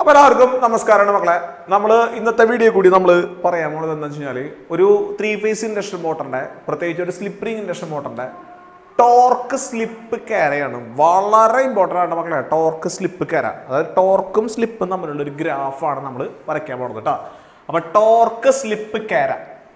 അപ്പോൾ എല്ലാവർക്കും നമസ്കാരമാണ് മക്കളെ നമ്മൾ ഇന്നത്തെ വീഡിയോ കൂടി നമ്മൾ പറയാൻ പോണത് എന്താ വെച്ച് കഴിഞ്ഞാൽ ഒരു ത്രീ ഫേസ് ഇൻഡക്ഷൻ മോട്ടറിൻ്റെ പ്രത്യേകിച്ച് ഒരു സ്ലിപ്പറിംഗ് ഇൻഡക്ഷൻ മോട്ടറിൻ്റെ ടോർക്ക് സ്ലിപ്പ് കയറയാണ് വളരെ ഇമ്പോർട്ടൻ്റ് ആണ് മക്കളെ ടോർക്ക് സ്ലിപ്പ് കയറ അതായത് ടോർക്കും സ്ലിപ്പും തമ്മിലുള്ള ഒരു ഗ്രാഫാണ് നമ്മൾ വരയ്ക്കാൻ പോകുന്നത് കേട്ടോ അപ്പോൾ ടോർക്ക് സ്ലിപ്പ് കയറ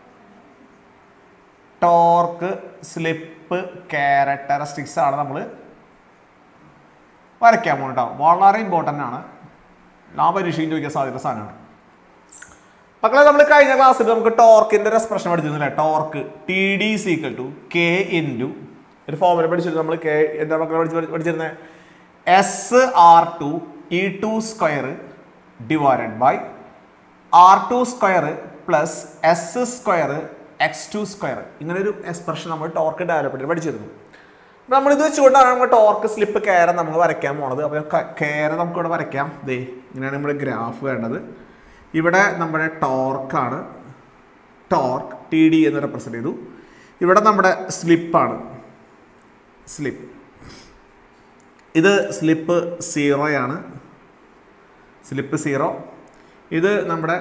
ടോർക്ക് സ്ലിപ്പ് ക്യാരക്ടറിസ്റ്റിക്സ് ആണ് നമ്മൾ വരയ്ക്കാൻ പോകുന്നത് കേട്ടോ വളരെ ഇമ്പോർട്ടൻ്റ് ആണ് എല്ലാ പരീക്ഷയും ചോദിക്കാൻ സാധ്യത സാധനമാണ് മക്കളെ നമ്മൾ കഴിഞ്ഞ ക്ലാസ്സിൽ നമുക്ക് ടോർക്കിന്റെ ഒരു എക്സ്പ്രഷൻ പഠിച്ചിരുന്നില്ലേ torque T D equal to K into ഒരു ഫോമുല പഠിച്ചിരുന്നു നമ്മൾ കെ എന്താ മക്കളെ പഠിച്ച് പഠിച്ചിരുന്നത് S R two E two square divided by R two square plus S square X two square ഇങ്ങനെ ഒരു എക്സ്പ്രഷൻ നമ്മൾ ടോർക്ക് ഡെവലപ്മെൻറ്റ് പഠിച്ചിരുന്നു അപ്പോൾ നമ്മളിത് വെച്ചുകൊണ്ടാണ് നമ്മൾ ടോർക്ക് സ്ലിപ്പ് കയറ നമ്മൾ വരയ്ക്കാൻ പോണത് അപ്പോൾ കയറ നമുക്കിവിടെ വരയ്ക്കാം ദേ ഇങ്ങനെയാണ് നമ്മുടെ ഗ്രാഫ് വേണ്ടത് ഇവിടെ നമ്മുടെ ടോർക്കാണ് ടോർക്ക് ടി ഡി എന്ന് റെപ്രസെൻ്റ് ചെയ്തു ഇവിടെ നമ്മുടെ സ്ലിപ്പാണ് സ്ലിപ്പ് ഇത് സ്ലിപ്പ് സീറോയാണ് സ്ലിപ്പ് സീറോ ഇത് നമ്മുടെ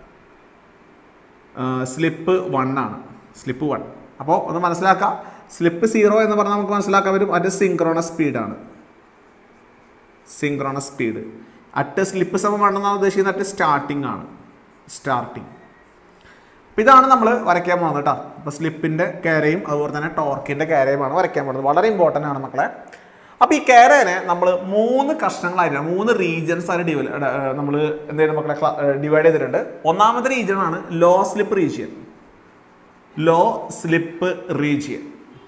സ്ലിപ്പ് വൺ ആണ് സ്ലിപ്പ് വൺ അപ്പോൾ ഒന്ന് മനസ്സിലാക്കാം സ്ലിപ്പ് സീറോ എന്ന് പറഞ്ഞാൽ നമുക്ക് മനസ്സിലാക്കാൻ പറ്റും അത് സിങ്ക്രോണസ് സ്പീഡാണ് സിങ്ക്രോണസ് സ്പീഡ് അറ്റ് സ്ലിപ്പ് സമം വേണമെന്നാണ് ഉദ്ദേശിക്കുന്നത് അറ്റ് സ്റ്റാർട്ടിംഗ് ആണ് സ്റ്റാർട്ടിങ് അപ്പോൾ ഇതാണ് നമ്മൾ വരയ്ക്കാൻ പോകുന്നത് കേട്ടോ അപ്പോൾ സ്ലിപ്പിൻ്റെ കയറയും അതുപോലെ തന്നെ ടോർക്കിൻ്റെ കയറയുമാണ് വരയ്ക്കാൻ പോകുന്നത് വളരെ ഇമ്പോർട്ടൻ്റ് ആണ് മക്കളെ അപ്പോൾ ഈ കയറേനെ നമ്മൾ മൂന്ന് കഷ്ണങ്ങളായിട്ട് മൂന്ന് റീജിയൻസ് ആയിട്ട് ഡിവൈ നമ്മൾ എന്തെങ്കിലും മക്കളെ ഡിവൈഡ് ചെയ്തിട്ടുണ്ട് ഒന്നാമത്തെ റീജിയൻ ആണ് low slip region low slip region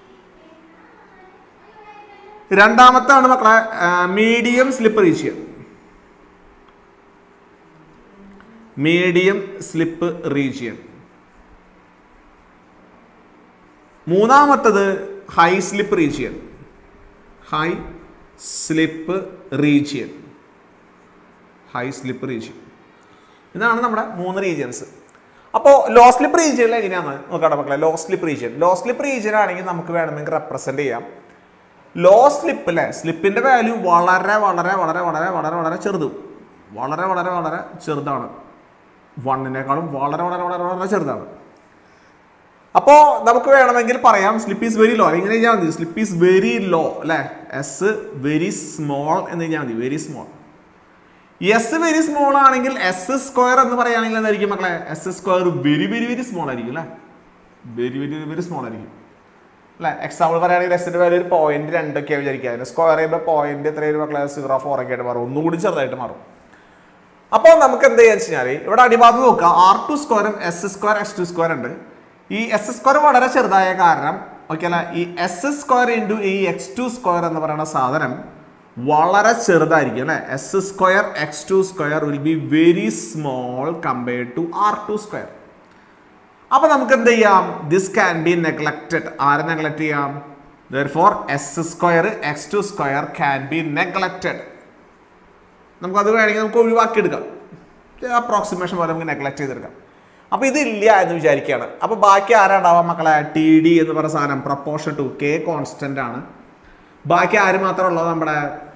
രണ്ടാമത്താണ് മക്കളെ medium slip region medium slip region മൂന്നാമത്തത് high slip region high slip region high slip region ഇതാണ് നമ്മുടെ മൂന്ന് റീജിയൻസ് അപ്പോൾ ലോ സ്ലിപ്പ് റീജിയനിൽ എങ്ങനെയാണ് നോക്കാം മക്കളെ low slip region low slip region ആണെങ്കിൽ നമുക്ക് വേണമെങ്കിൽ റെപ്രസെന്റ് ചെയ്യാം ലോ സ്ലിപ്പ് അല്ലേ സ്ലിപ്പിന്റെ വാല്യൂ വളരെ വളരെ വളരെ വളരെ വളരെ വളരെ ചെറുത് വളരെ വളരെ വളരെ ചെറുതാണ് വണ്ണിനേക്കാളും വളരെ വളരെ വളരെ വളരെ ചെറുതാണ് അപ്പോൾ നമുക്ക് വേണമെങ്കിൽ പറയാം സ്ലിപ്പ് ഈസ് വെരി ലോ ഇങ്ങനെ കഴിഞ്ഞാൽ മതി സ്ലിപ്പ് ഈസ് വെരി ലോ അല്ലേ എസ് വെരി സ്മോൾ എന്ന് കഴിഞ്ഞാൽ മതി very small S very small ആണെങ്കിൽ എസ് സ്ക്വയർ എന്ന് പറയുകയാണെങ്കിൽ എന്തായിരിക്കും മക്കളെ S square very very very small ആയിരിക്കും അല്ലേ വെരി വെരി വെരി സ്മോൾ ആയിരിക്കും അല്ലേ എക്സാമ്പിൾ പറയുകയാണെങ്കിൽ എസിന്റെ വാല്യൂ ഒരു പോയിന്റ് രണ്ടൊക്കെ വിചാരിക്കുക അതിന് സ്ക്വയർ ചെയ്യുമ്പോൾ പോയിന്റ് എത്രയും മക്കളെ സീറോ ഫോർ ഒക്കെ ആയിട്ട് മാറും ഒന്നുകൂടി ചെറുതായിട്ട് മാറും അപ്പോൾ നമുക്ക് എന്ത് ചെയ്യാന്ന് വെച്ച് കഴിഞ്ഞാൽ ഇവിടെ അടിഭാഗത്ത് നോക്കുക ആർ ടു സ്ക്വയറും S square X two square ഉണ്ട് ഈ എസ് സ്ക്വയർ വളരെ ചെറുതായ കാരണം ഓക്കെ അല്ല ഈ എസ് സ്ക്വയർ ഇൻറ്റു ഈ എക്സ് ടു സ്ക്വയർ എന്ന് പറയുന്ന സാധനം വളരെ ചെറുതായിരിക്കും അല്ലെ S square X two square will be very small compared to R two square അപ്പൊ നമുക്ക് എന്ത് ചെയ്യാം ദിസ് ക്യാൻ ബി നെഗ്ലക്റ്റഡ് ആരെ നെഗ്ലക്ട് ചെയ്യാം for S square X two square can be neglected നമുക്കത് വേണമെങ്കിൽ നമുക്ക് ഒഴിവാക്കിയെടുക്കാം അപ്രോക്സിമേഷൻ പോലെ നമുക്ക് നെഗ്ലക്ട് ചെയ്തെടുക്കാം അപ്പോൾ ഇതില്ല എന്ന് വിചാരിക്കുകയാണ് അപ്പോൾ ബാക്കി ആരാണ്ടാവാം മക്കളെ ടി ഡി എന്ന് പറയുന്ന സാധനം പ്രപ്പോർഷൻ ടു കെ കോൺസ്റ്റന്റ് ആണ് ബാക്കി ആര് മാത്രമേ ഉള്ളത് നമ്മുടെ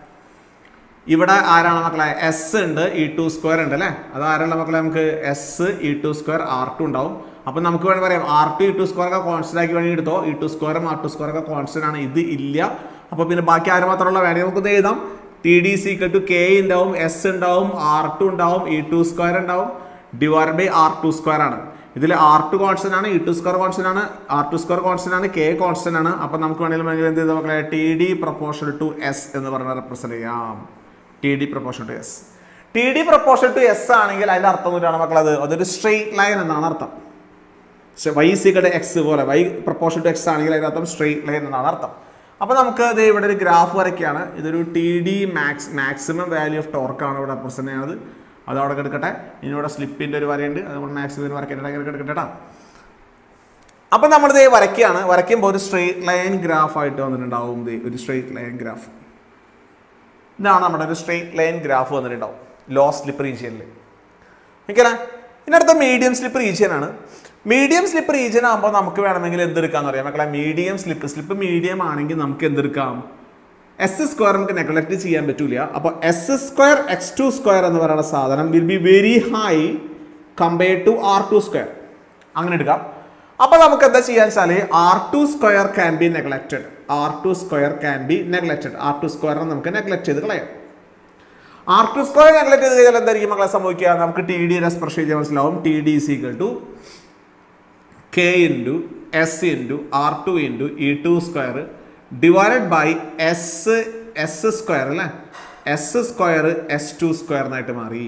ഇവിടെ ആരാണ് മക്കളെ എസ് ഉണ്ട് ഇ ടു സ്ക്വയർ ഉണ്ട് അല്ലേ അത് ആരുള്ള മക്കളെ നമുക്ക് S E two square R two ഉണ്ടാവും അപ്പം നമുക്ക് വേണമെങ്കിൽ പറയാം R two E two square ഒക്കെ കോൺസ്റ്റന്റ് ആക്കി വേണമെങ്കിൽ എടുത്തോ ഇ ടു സ്ക്വയറും ആർ ടു സ്ക്വയർ ഒക്കെ കോൺസ്റ്റന്റ് ആണ് ഇത് ഇല്ല അപ്പോൾ പിന്നെ ബാക്കി ആര് മാത്രമുള്ള വേണമെങ്കിൽ നമുക്ക് ഇത് എഴുതാം T D equal to K ഉണ്ടാവും എസ് ഉണ്ടാവും ആർ ടു ഉണ്ടാവും ഇ ടു സ്ക്വയർ ഉണ്ടാവും divide by R two square ആണ് ഇതിൽ ആർ ടു കോൺസ്റ്റന്റ് ആണ് ഇ ടു സ്ക്വയർ കോൺസ്റ്റന്റ് ആണ് ആർ ടു സ്ക്വയർ കോൺസ്റ്റന്റ് ആണ് കെ കോൺസ്റ്റന്റ് ആണ് അപ്പം നമുക്ക് വേണമെങ്കിൽ എന്ത് ചെയ്താൽ മക്കളെ T D proportion to S എന്ന് പറഞ്ഞ റെപ്രസെന്റ് ചെയ്യാം T D proportion to S T D proportion to S ആണെങ്കിൽ അതിന്റെ അർത്ഥം എന്താണ് മക്കളത് അതൊരു സ്ട്രെയിറ്റ് ലൈൻ എന്നാണ് അർത്ഥം വൈ സിക്കടെ എക്സ് പോലെ വൈ പ്രപ്പോർഷൻ ടു എക്സ് ആണെങ്കിൽ അതിന്റെ അർത്ഥം സ്ട്രെയിറ്റ് ലൈൻ എന്നാണ് അർത്ഥം അപ്പോൾ നമുക്ക് ഇത് ഇവിടെ ഒരു ഗ്രാഫ് വരയ്ക്കുകയാണ് ഇതൊരു T D max maximum value of ടോർക്കാണ് ഇവിടെ റെപ്രസെന്റ് ചെയ്യുന്നത് അത് അവിടെ എടുക്കട്ടെ ഇനി ഇവിടെ സ്ലിപ്പിന്റെ ഒരു വരയുണ്ട് അത് നമ്മൾ മാക്സിമം വരയ്ക്കേണ്ട എടുക്കട്ടെ കേട്ടോ അപ്പം നമ്മളിത് വരയ്ക്കുകയാണ് വരയ്ക്കുമ്പോൾ ഒരു സ്ട്രെയിറ്റ് ലൈൻ ഗ്രാഫ് ആയിട്ട് വന്നിട്ടുണ്ടാവും ഇത് ഒരു സ്ട്രെയിറ്റ് ലൈൻ ഗ്രാഫ് ഇതാണ് നമ്മുടെ ഒരു സ്ട്രെയിറ്റ് ലൈൻ ഗ്രാഫ് വന്നിട്ടുണ്ടാവും ലോ സ്ലിപ്പ് റീജിയനിൽ ഓക്കെ ഇനി അടുത്ത മീഡിയം സ്ലിപ്പ് റീജിയൻ ആണ് മീഡിയം സ്ലിപ്പ് റീജിയൻ ആകുമ്പോൾ നമുക്ക് വേണമെങ്കിൽ എന്തെടുക്കാന്ന് പറയാം മക്കളെ മീഡിയം സ്ലിപ്പ് സ്ലിപ്പ് മീഡിയം ആണെങ്കിൽ നമുക്ക് എന്തെടുക്കാം എസ് സ്ക്വയർ നമുക്ക് നെഗ്ലക്ട് ചെയ്യാൻ പറ്റൂല അപ്പോൾ S square X two square എന്ന് പറയുന്ന സാധനം will be very high compared to R two square അങ്ങനെ എടുക്കാം അപ്പോൾ നമുക്ക് എന്താ ചെയ്യാൻ വെച്ചാൽ R two square can be neglected R two square can be neglected R two സ്ക്വയറിനെ നമുക്ക് നെഗ്ലക്ട് ചെയ്ത് കളയാം ആർ ടു സ്ക്വയർ നെഗ്ലക്ട് ചെയ്ത് കഴിഞ്ഞാൽ എന്തായിരിക്കും മക്കളെ സംഭവിക്കുക നമുക്ക് ടി ഡി എക്സ്പ്രഷൻ ചെയ്താൽ മനസ്സിലാവും T D is equal to K into S into R two into E two square divided by S S square അല്ലേ S square S two square എന്നായിട്ട് മാറി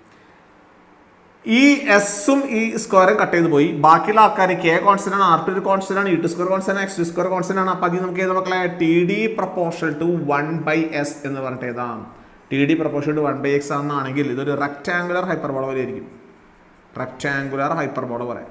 ഈ എസും ഈ സ്ക്വയറും കട്ട് ചെയ്ത് പോയി ബാക്കിയുള്ള ആൾക്കാർ കെ കോൺസ്റ്റന്റ് ആണ് ആർ ടു കോൺസ്റ്റന്റ് ആണ് E two square constant X two square constant ആണ് അപ്പൊ അതിൽ നമുക്ക് ഏത് മക്കളെ T D proportion to one by S എന്ന് പറഞ്ഞിട്ട് ഏതാം T D proportion to one by X ആണെന്നാണെങ്കിൽ ഇതൊരു റെക്ടാങ്കുലർ ഹൈപ്പർബോള പോലെ ആയിരിക്കും റെക്ടാങ്കുലർ ഹൈപ്പർബോള പോലെ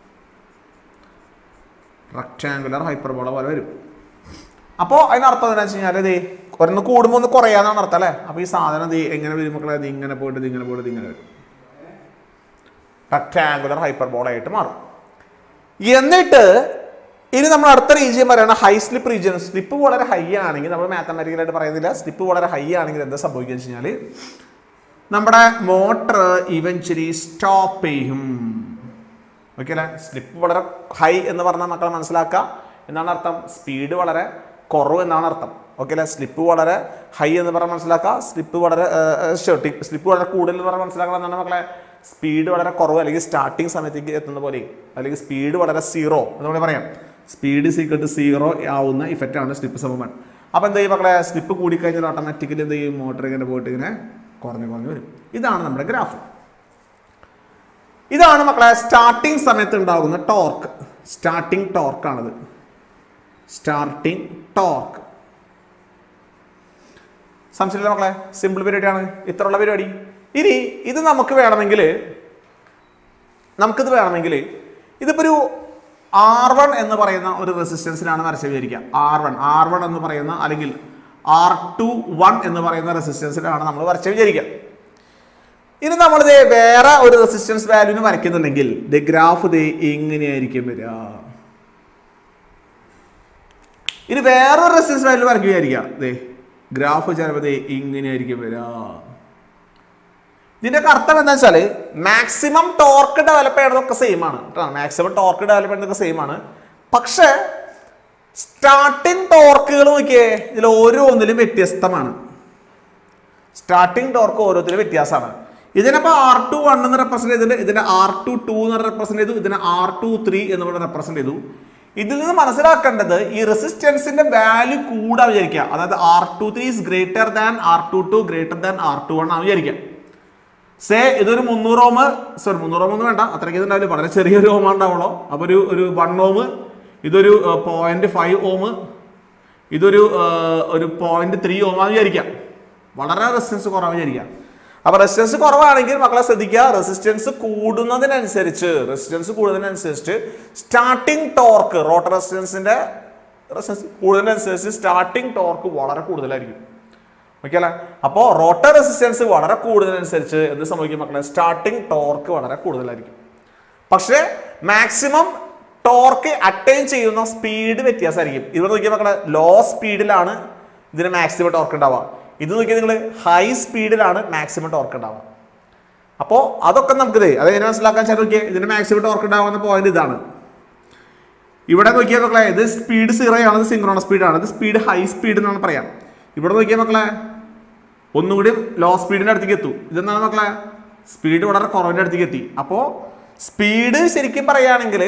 റെക്ടാങ്കുലർ ഹൈപ്പർബോള പോലെ വരും അപ്പോൾ അതിനർത്ഥം എന്താ വെച്ച് കഴിഞ്ഞാൽ ഇത് ഒരെണ്ണം കൂടുമ്പോൾ ഒന്ന് കുറയാന്നാണ് അർത്ഥം അല്ലേ അപ്പോൾ ഈ സാധനം ഇത് എങ്ങനെ വരും മക്കളെ ഇത് ഇങ്ങനെ പോയിട്ട് ഇത് ഇങ്ങനെ പോയിട്ട് ഇത് ഇങ്ങനെ വരും റെക്ടാങ്കുലർ ഹൈപ്പർബോള ആയിട്ട് മാറും എന്നിട്ട് ഇനി നമ്മൾ അടുത്ത റീജിയൻ പറയുന്ന ഹൈ സ്ലിപ്പ് റീജിയൻ സ്ലിപ്പ് വളരെ ഹൈ ആണെങ്കിൽ നമ്മൾ മാത്തമാറ്റിക്കലായിട്ട് പറയുന്നില്ല സ്ലിപ്പ് വളരെ ഹൈ ആണെങ്കിൽ എന്താ സംഭവിക്കുക വെച്ച് കഴിഞ്ഞാൽ നമ്മുടെ മോട്ടർ ഇവൻച്വലി സ്റ്റോപ്പ് ചെയ്യും ഓക്കെ അല്ലേ സ്ലിപ്പ് വളരെ ഹൈ എന്ന് പറഞ്ഞാൽ മക്കളെ മനസ്സിലാക്കുക എന്താണ് അർത്ഥം സ്പീഡ് വളരെ കുറവ് എന്നാണ് അർത്ഥം ഓക്കെ അല്ലേ സ്ലിപ്പ് വളരെ ഹൈ എന്ന് പറഞ്ഞാൽ മനസ്സിലാക്കുക സ്ലിപ്പ് വളരെ സ്ലിപ്പ് വളരെ കൂടുതൽ എന്ന് പറഞ്ഞാൽ മനസ്സിലാക്കണം എന്നാണ് മക്കളെ സ്പീഡ് വളരെ കുറവ് അല്ലെങ്കിൽ സ്റ്റാർട്ടിങ് സമയത്തേക്ക് എത്തുന്ന പോലെ അല്ലെങ്കിൽ സ്പീഡ് വളരെ സീറോ എന്ന് വേണമെങ്കിൽ പറയാം സ്പീഡ് സീക്വൽ ടു സീറോ ആവുന്ന ഇഫക്റ്റ് ആണ് സ്ലിപ്പ് സമയം അപ്പോൾ എന്താ ചെയ്യും മക്കളെ സ്ലിപ്പ് കൂടിക്കഴിഞ്ഞാൽ ഓട്ടോമാറ്റിക്കലി എന്ത് ചെയ്യും മോട്ടർ ഇങ്ങനെ പോയിട്ട് ഇങ്ങനെ കുറഞ്ഞു കുറഞ്ഞു വരും ഇതാണ് നമ്മുടെ ഗ്രാഫ് ഇതാണ് മക്കളെ സ്റ്റാർട്ടിങ് സമയത്ത് ഉണ്ടാകുന്ന ടോർക്ക് സ്റ്റാർട്ടിങ് ടോർക്കാണത് സ്റ്റാർട്ടിങ് ടോർക്ക് സംശയമില്ല മക്കളെ സിമ്പിൾ പരിപാടിയാണ് ഇത്രയുള്ള പരിപാടി ഇനി ഇത് നമുക്ക് വേണമെങ്കിൽ നമുക്കിത് വേണമെങ്കിൽ ഇതിപ്പോൾ ഒരു ആർ വൺ എന്ന് പറയുന്ന ഒരു റെസിസ്റ്റൻസിലാണ് വരച്ച് വിചാരിക്കുക ആർ വൺ ആർ വൺ എന്ന് പറയുന്ന അല്ലെങ്കിൽ ആർ ടു വൺ എന്ന് പറയുന്ന റെസിസ്റ്റൻസിലാണ് നമ്മൾ വരച്ച് വിചാരിക്കുക ഇനി നമ്മളിത് വേറെ ഒരു റെസിസ്റ്റൻസ് വാല്യൂന് വരയ്ക്കുന്നുണ്ടെങ്കിൽ ദ ഗ്രാഫ് ദേ ഇങ്ങനെയായിരിക്കും വരിക ഇനി വേറൊരു റെസിസ്റ്റൻസ് വാല്യൂ വരയ്ക്കുകയായിരിക്കാം ദേ ഗ്രാഫ് ചിലപ്പോൾ ദേ ഇങ്ങനെയായിരിക്കും വരിക ഇതിന്റെ അർത്ഥം എന്താ വെച്ചാൽ മാക്സിമം ടോർക്ക് ഡെവലപ്പ് ചെയ്യുന്നതൊക്കെ സെയിം ആണ് കേട്ടോ മാക്സിമം ടോർക്ക് ഡെവലപ്പ് ചെയ്യുന്നതൊക്കെ സെയിം ആണ് പക്ഷേ സ്റ്റാർട്ടിങ് ടോർക്കുകൾ നോക്കിയേ ഇതിൽ ഓരോന്നിലും വ്യത്യസ്തമാണ് സ്റ്റാർട്ടിങ് ടോർക്ക് ഓരോരുത്തരും വ്യത്യാസമാണ് ഇതിനിപ്പോൾ ആർ ടു വൺ എന്ന് റെപ്രസെന്റ് ചെയ്തിട്ടുണ്ട് ഇതിന്റെ ആർ ടു ടു എന്ന് റെപ്രസെന്റ് ചെയ്തു ഇതിനെ ആർ ടു ത്രീ എന്ന് പറഞ്ഞ് റെപ്രസെന്റ് ചെയ്തു ഇതിൽ നിന്ന് മനസ്സിലാക്കേണ്ടത് ഈ റെസിസ്റ്റൻസിന്റെ വാല്യൂ കൂടാ വിചാരിക്കുക അതായത് R two three is greater than R two two greater than R two one ആണ് വിചാരിക്കുക സേ ഇതൊരു മുന്നൂറ് ഓം സോറി മുന്നൂറ് ഓം ഒന്നും വേണ്ട അത്രയ്ക്ക് ഉണ്ടാവില്ല വളരെ ചെറിയൊരു ഓം ഉണ്ടാവുള്ളൂ അപ്പോൾ ഒരു ഒരു വൺ ഓം ഇതൊരു പോയിന്റ് ഫൈവ് ഓം ഇതൊരു ആ, ഒരു പോയിന്റ് ത്രീ ഓം ആണെന്ന് വിചാരിക്കാം വളരെ റെസിസ്റ്റൻസ് കുറവ് വിചാരിക്കാം അപ്പൊ റെസിസ്റ്റൻസ് കുറവാണെങ്കിൽ മക്കളെ ശ്രദ്ധിക്കുക റെസിസ്റ്റൻസ് കൂടുന്നതിനനുസരിച്ച് റെസിസ്റ്റൻസ് കൂടുന്നതിനനുസരിച്ച് സ്റ്റാർട്ടിംഗ് ടോർക്ക് റോട്ടർ റെസിസ്റ്റൻസിന്റെ റെസിസ്റ്റൻസ് കൂടുന്നതിനനുസരിച്ച് സ്റ്റാർട്ടിംഗ് ടോർക്ക് വളരെ കൂടുതലായിരിക്കും ഓക്കെ അല്ലേ അപ്പോൾ റോട്ടർ റെസിസ്റ്റൻസ് വളരെ കൂടുതലനുസരിച്ച് എന്ത് സംഭവിക്കും മക്കളെ സ്റ്റാർട്ടിംഗ് ടോർക്ക് വളരെ കൂടുതലായിരിക്കും പക്ഷേ മാക്സിമം ടോർക്ക് അറ്റൈൻ ചെയ്യുന്ന സ്പീഡ് വ്യത്യാസമായിരിക്കും ഇവിടെ നോക്കിയാൽ മക്കളെ ലോ സ്പീഡിലാണ് ഇതിന് മാക്സിമം ടോർക്ക് ഉണ്ടാവുക ഇത് നോക്കിയാൽ നിങ്ങൾ ഹൈ സ്പീഡിലാണ് മാക്സിമം ടോർക്ക് ഉണ്ടാവുക അപ്പോൾ അതൊക്കെ നമുക്കിത് അത് എങ്ങനെ മനസ്സിലാക്കാൻ വെച്ചാൽ നോക്കിയാൽ ഇതിന് മാക്സിമം ടോർക്ക് ഉണ്ടാവുന്ന പോയിന്റ് ഇതാണ് ഇവിടെ നോക്കിയാൽ മക്കളെ ഇത് സ്പീഡ് സീറോ ആണ് ഇത് സിങ്ക്രോണസ് സ്പീഡാണ് ഇത് സ്പീഡ് ഹൈ സ്പീഡ് എന്നാണ് പറയാം ഇവിടെ നോക്കിയാൽ മക്കളെ ഒന്നുകൂടി ലോ സ്പീഡിൻ്റെ അടുത്തേക്ക് എത്തും ഇതെന്താണ് മക്കളെ സ്പീഡ് വളരെ കുറവിൻ്റെ അടുത്തേക്ക് എത്തി അപ്പോൾ സ്പീഡ് ശരിക്കും പറയുകയാണെങ്കിൽ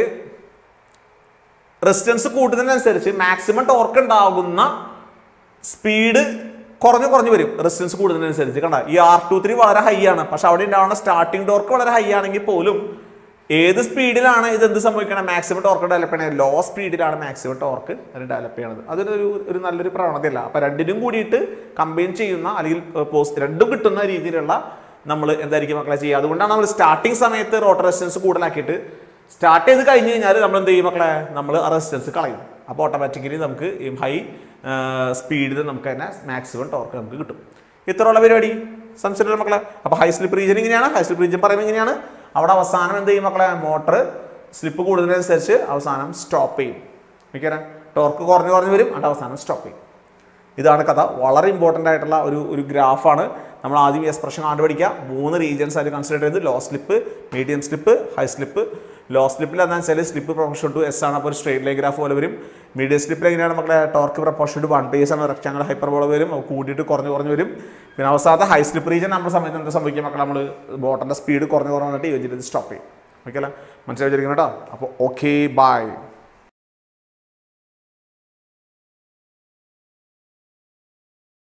റെസിസ്റ്റൻസ് കൂടുന്നതിനനുസരിച്ച് മാക്സിമം ടോർക്ക് ഉണ്ടാകുന്ന സ്പീഡ് കുറഞ്ഞു കുറഞ്ഞു വരും റെസിസ്റ്റൻസ് കൂടുന്നതിനനുസരിച്ച് കണ്ട ഈ ആർ ടു ത്രീ വളരെ ഹൈ ആണ് പക്ഷെ അവിടെ ഉണ്ടാവുന്ന സ്റ്റാർട്ടിംഗ് ടോർക്ക് വളരെ ഹൈ ആണെങ്കിൽ പോലും ഏത് സ്പീഡിലാണ് ഇത് എന്ത് സംഭവിക്കണം മാക്സിമം ടോർക്ക് ഡെവലപ്പ് ചെയ്യണത് ലോ സ്പീഡിലാണ് മാക്സിമം ടോർക്ക് അത് ഡെവലപ്പ് ചെയ്യണത് അതൊരു ഒരു നല്ലൊരു പ്രവണതയല്ല അപ്പൊ രണ്ടിനും കൂടിയിട്ട് കമ്പൈൻ ചെയ്യുന്ന അല്ലെങ്കിൽ പോസ്റ്റ് രണ്ടും കിട്ടുന്ന രീതിയിലുള്ള നമ്മൾ എന്തായിരിക്കും മക്കളെ ചെയ്യുക അതുകൊണ്ടാണ് നമ്മൾ സ്റ്റാർട്ടിംഗ് സമയത്ത് റോട്ടർ റെസിസ്റ്റൻസ് കൂടുതലാക്കിയിട്ട് സ്റ്റാർട്ട് ചെയ്ത് കഴിഞ്ഞ് കഴിഞ്ഞാൽ നമ്മൾ എന്ത് ചെയ്യും മക്കളെ നമ്മൾ ആ റെസിസ്റ്റൻസ് കളയും അപ്പോൾ ഓട്ടോമാറ്റിക്കലി നമുക്ക് ഈ ഹൈ സ്പീഡിൽ നമുക്ക് തന്നെ മാക്സിമം ടോർക്ക് നമുക്ക് കിട്ടും ഇത്രയുള്ള പരിപാടി സംശയമില്ല മക്കളെ അപ്പോൾ ഹൈ സ്ലിപ്പ് റീജിയൻ ഇങ്ങനെയാണ് ഹൈ സ്ലിപ്പ് റീജിയൻ പറയുമ്പോൾ ഇങ്ങനെയാണ് അവിടെ അവസാനം എന്ത് ചെയ്യും മക്കളെ മോട്ടർ സ്ലിപ്പ് കൂടുന്നതിനനുസരിച്ച് അവസാനം സ്റ്റോപ്പ് ചെയ്യും മിക്കറ ടോർക്ക് കുറഞ്ഞു കുറഞ്ഞു വരും അത് അവസാനം സ്റ്റോപ്പ് ചെയ്യും ഇതാണ് കഥ വളരെ ഇമ്പോർട്ടൻ്റ് ആയിട്ടുള്ള ഒരു ഒരു ഗ്രാഫാണ് നമ്മൾ ആദ്യം എക്സ്പ്രഷൻ കണ്ടുപിടിക്കുക മൂന്ന് റീജിയൻസ് ആയിട്ട് കൺസിഡർ ചെയ്ത് low slip medium slip high slip low സ്ലിപ്പിൽ എന്താ വെച്ചാൽ സ്ലിപ്പ് പ്രൊപ്പോർഷൻ ടു എസ് ആണ് അപ്പോൾ ഒരു സ്ട്രേറ്റ് ലൈൻ ഗ്രാഫ് പോലെ വരും മീഡിയം സ്ലിപ്പിൽ എങ്ങനെയാണ് മക്കളെ torque proportion to one base ആണ് റെക്ടാങ്കിൾ ഹൈപ്പർ പോലെ വരും അത് കൂട്ടിയിട്ട് കുറഞ്ഞ് കുറഞ്ഞ് വരും പിന്നെ അവസാനത്തെ ഹൈ സ്ലിപ്പ് റീജിയൻ നമ്മുടെ സമയത്ത് എന്താ സംഭവിക്കുക മക്കളെ നമ്മൾ ബോട്ടൻ്റെ സ്പീഡ് കുറഞ്ഞ് കുറഞ്ഞ് വന്നിട്ട് യോജിച്ചിട്ട് സ്റ്റോപ്പ് ചെയ്യും ഓക്കെ അല്ലേ മനസ്സിലായി വിചാരിക്കണം കേട്ടോ അപ്പോൾ ഓക്കെ ബൈ